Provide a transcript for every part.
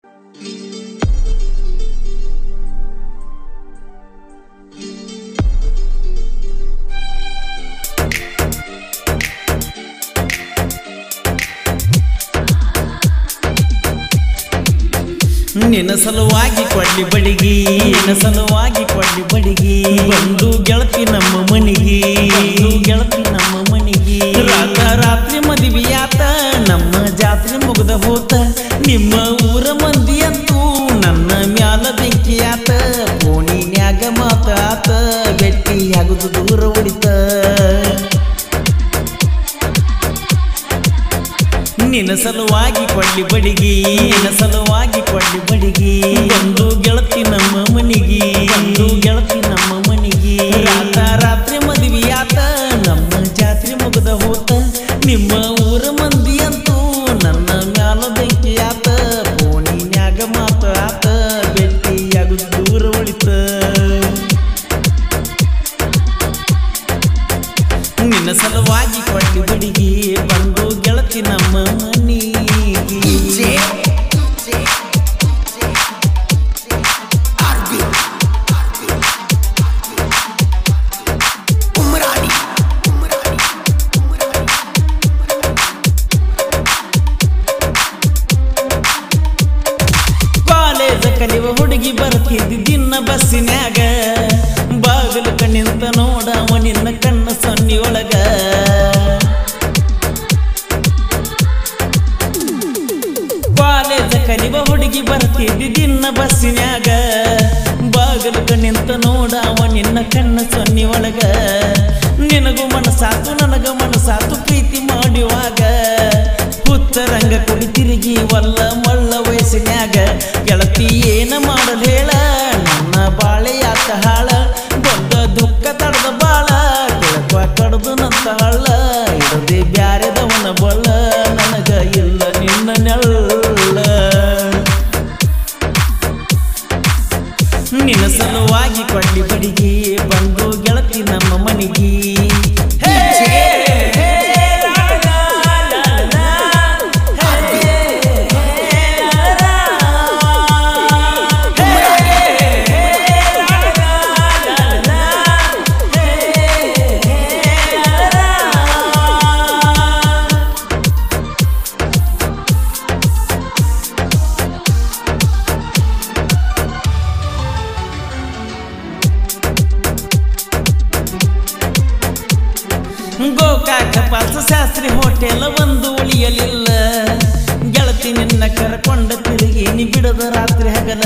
ನಿನ್ನ ಸಲುವಾಗಿ ಕೊಡ್ಲಿ ಬಡಿಗಿ ನಿನ್ನ ಸಲುವಾಗಿ ಕೊಡ್ಲಿ ಬಡಿಗಿ ಬಂದು ಗೆಳತಿ ನಮ್ಮ ಮನಿಗಿ ಬಂದು ಗೆಳತಿ ನಮ್ಮ ಮನಿಗಿ ರಾತ ರಾತ್ರಿ ಮದುವೆಯಾತ ನಮ್ಮ ಜಾತ್ರೆ ಮುಗ್ದ ಹೋತ ನಿಮ್ಮ ಊರ ಮಂದಿ ಅಂತೂ ನನ್ನ ಮ್ಯಾಲ ಬೆಂಕಿಯಾತ ಫೋನಿನ್ಯಾಗ ಮಾತಾತ ಭೇಟಿಯಾಗುದು ದೂರ ಉಳಿತ ನಿನ್ನ ಸಲುವಾಗಿ ಕೊಳ್ಳಿ ಬಡಿಗಿ ನಿನ್ನ ಸಲುವಾಗಿ ಕೊಳ್ಳಿ ಬಡಿಗಿ ಬಂದು ಗೆಳತಿ ನಮ್ಮ ಮನಿಗಿ ಬಂದು ಗೆಳತಿ ನಮ್ಮ ಮನಿಗಿ ರಾತ ರಾತ್ರಿ ಮದುವೆಯಾತ ನಮ್ಮ ಜಾತ್ರೆ ಮುಗ್ದ ಹೋತ ನಿಮ್ಮ ಊರ ಮಂದಿ ಅಂತೂ ನನ್ನ ಮ್ಯಾಲ ಬೆಂಕಿಯಾತ ಫೋನಿನ್ಯಾಗ ಮಾತು ಆತ ಭೇಟಿಯಾಗುದು ದೂರ ಉಳಿತ ನಿನ್ನ ಸಲುವಾಗಿ ಕೊಟ್ಟಿ ಬಡಿಗಿ ಬಂದು ಗೆಳತಿ ನಮ್ಮ ಮನಿಗೆ ಕಾಲೇಜ ಕಲಿಯುವ ಹುಡುಗಿ ಬರ್ತಿದ್ದಿ ದಿನ ಬಸ್ಸಿನ್ಯಾಗ ಬಾಗಿಲು ಕಣ್ಣಿಂತ ನೋಡವ ನಿನ್ನ ಕಣ್ಣ ಸೊನ್ನಿಯೊಳಗ ಕಾಲೇಜ ಕಲಿಯುವ ಹುಡುಗಿ ಬರ್ತಿದ್ದಿ ದಿನ ಬಸ್ಸಿನ್ಯಾಗ ಬಾಗಿಲು ಕಣ್ಣಿಂತ ನೋಡವ ನಿನ್ನ ಕಣ್ಣ ಸೊನ್ನಿಯೊಳಗ ನಿನಗೂ ಮನಸಾತು ನನಗ ಮನಸಾತು ಪ್ರೀತಿ ಮಾಡುವಾಗ ಹುತ್ತರಂಗ ಕುಡಿ ತಿರುಗಿ ವಲ್ಲ ಮಳ್ಳ ವಯಸ್ಸಿನ್ಯಾಗ ಗೆಳತಿ ಏನ ಮಾಡಲ್ ಹೇಳ ನನ್ನ ಬಾಳೆ ಯಾಕ ಹಾಳ ಬಂದ ದುಃಖ ತಡದ ಬಾಳ ಬೆಳಕ ಕಡ್ದು ನಂತ ಹಳ್ಳ ಇಡದೆ ಬ್ಯಾರೆದವನ ಬಳ್ಳ ನನಗ ಇಲ್ಲ ನಿನ್ನ ನೆಳ್ಳ ನಿನ್ನ ಸಲುವಾಗಿ ಕೊಳ್ಳಿ ಬಡಿಗಿ ಬಂದು ಗೆಳತಿ ನಮ್ಮ ಮನಿಗಿ ಗೋಕಾಕ ಪಾಲ್ಸ ಶಾಸ್ತ್ರಿ ಹೋಟೆಲ್ ಒಂದು ಉಳಿಯಲಿಲ್ಲ ಗೆಳತಿ ನಿನ್ನ ಕರ್ಕೊಂಡ ತಿರುಗಿ ನೀ ಬಿಡದ ರಾತ್ರಿ ಹಗಲ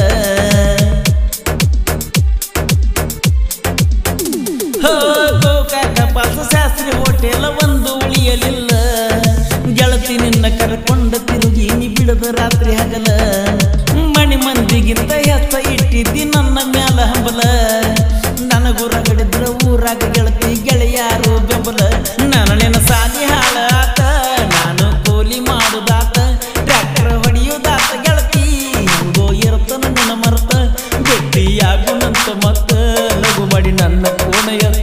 ಹೋ, ಗೋಕಾಕ ಪಾಲ್ಸ ಶಾಸ್ತ್ರಿ ಹೋಟೆಲ್ ಒಂದು ಉಳಿಯಲಿಲ್ಲ ಗೆಳತಿ ನಿನ್ನ ಕರ್ಕೊಂಡ ತಿರುಗಿ ನೀ ಬಿಡದ ರಾತ್ರಿ ಹಗಲ ಮಣಿ ಮಂದಿಗಿಂತ ಹೆಚ್ಚ ಇಟ್ಟಿದ್ದಿ ನನ್ನ ಮ್ಯಾಲ ಹಂಬಲ ನನಗೂ ರಗಡಿದ್ರ ಊರಾಗ ಗೆಳತಿ ಗೆಳೆಯಾರು ಬೆಂಬಲ ನಾನು ನಿನ್ನ ಸಾಲಿ ಹಾಳ ಆತ ನಾನು ಕೂಲಿ ಮಾಡುದಾತ ಟ್ರ್ಯಾಕ್ಟರ್ ಹೊಡಿಯೋದಾತ ಗೆಳತಿ ಹಂಗೋ ಇರತ್ತ ನನ್ನ ಮರ್ತ ಗಟ್ಟಿಯಾಗುನಂತ ಮತ್ತ ಲಘು ಮಾಡಿ ನನ್ನ ಕೋಣ ಎತ್ತ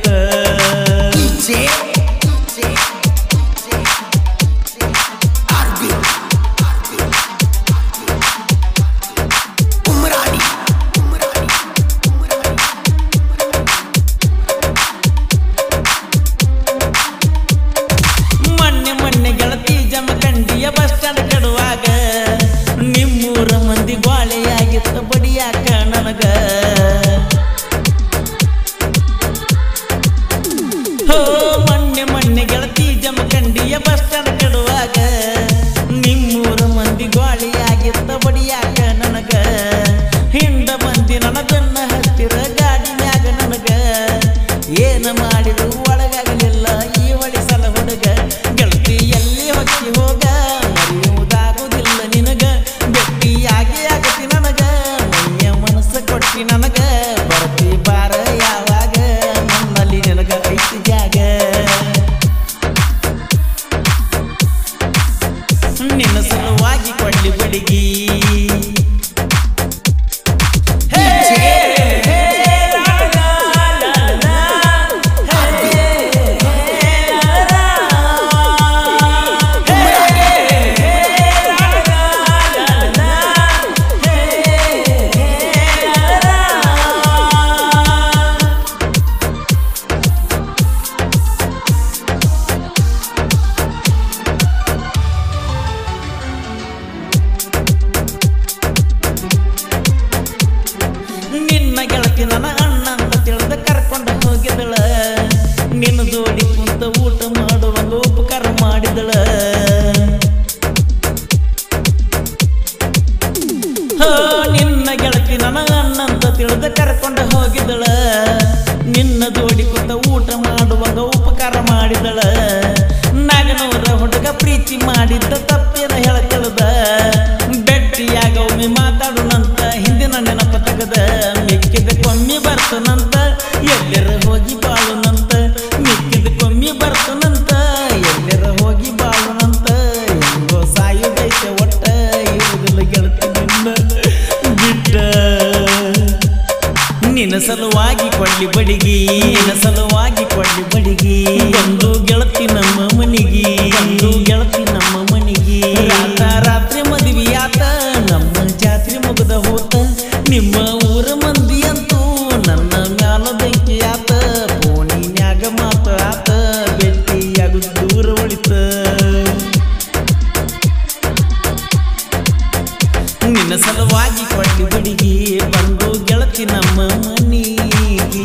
ಹೋ ನಿನ್ನ ಗೆಳತಿ ನನ್ನ ಅಣ್ಣಂತ ತಿಳಿದ ಕರ್ಕೊಂಡು ಹೋಗಿದಳ ನಿನ್ನ ಜೋಡಿ ಕೂತ ಊಟ ಮಾಡುವಾಗ ಉಪಕಾರ ಮಾಡಿದಳ ನಾಗನವರ ಹುಡುಗ ಪ್ರೀತಿ ಮಾಡಿದ್ದ ತಪ್ಪೇನ ಹೇಳತಿಳದ ಬೆಟ್ಟಿಯಾಗ ಒಮ್ಮೆ ಮಾತಾಡುನಂತ ಹಿಂದಿನ ನೆನಪ ತೆಗದ ಮಿಕ್ಕಿದ ಕೊಮ್ಮಿ ಬರ್ತನಂತ ಎಲ್ಲರ ಹೋಗಿ ಬಾಳುನಂತ ಮಿಕ್ಕಿದ ಕೊಮ್ಮಿ ಬರ್ತನಂತ ಎಲ್ಲರ ಹೋಗಿ ಬಾಳುನಂತ ಹೆಂಗೋ ಸಾಯುದೈತೆ ಒಟ್ಟ ಇರುವುದಿಲ್ಲ ಗೆಳತಿ ನಿನ್ನ ಬಿಟ್ಟ ನಿನ್ನ ಸಲುವಾಗಿ ಕೊಳ್ಳಿ ಬಡಿಗಿ ನಿನ್ನ ಸಲುವಾಗಿ ಕೊಳ್ಳಿ ಬಡಿಗಿ ಬಂದು ಗೆಳತಿ ನಮ್ಮ ಮನಿಗಿ ಬಂದು ಗೆಳತಿ ನಮ್ಮ ಮನಿಗಿ ರಾತ ರಾತ್ರಿ ಮದುವೆಯಾತ ನಮ್ಮ ಜಾತ್ರೆ ಮುಗದ ಹೋತ ನಿಮ್ಮ ಊರ ಮಂದಿ ಅಂತೂ ನನ್ನ ಮ್ಯಾಲ ಬೆಂಕಿ ಆತ ಫೋನಿನ್ಯಾಗ ಮಾತು ಆತ ಭೇಟಿಯಾಗ ದೂರ ಉಳಿತ ನಿನ್ನ ಸಲುವಾಗಿ ಕೊಳ್ಳಿ ಬಡಿಗಿ ಬಂದು ಗೆಳತಿ ನಮ್ಮ ಮನಿಗೆ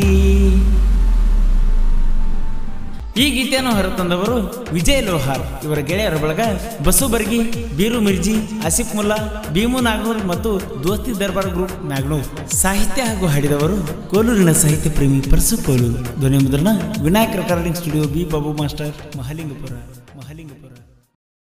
ಈ ಗೀತೆಯನ್ನು ಹೊರತಂದವರು ವಿಜಯ್ ಲೋಹಾರ್ ಇವರ ಗೆಳೆಯರ ಬಳಗ ಬಸು ಬರ್ಗಿ ಬೀರು ಮಿರ್ಜಿ ಆಸಿಫ್ ಮುಲ್ಲಾ ಭೀಮು ನಾಗನೂರ್ ಮತ್ತು ದೋಸ್ತಿ ದರ್ಬಾರ್ ಗ್ರೂಪ್ ನಾಗನೂರ್ ಸಾಹಿತ್ಯ ಹಾಗೂ ಹಾಡಿದವರು ಕೋಲೂರಿನ ಸಾಹಿತ್ಯ ಪ್ರೇಮಿ ಪರಸು ಕೋಲೂರು ಧ್ವನಿ ಮುದ್ರಣ Vinayak recording studio B Babu master Mahalingapura Mahalinga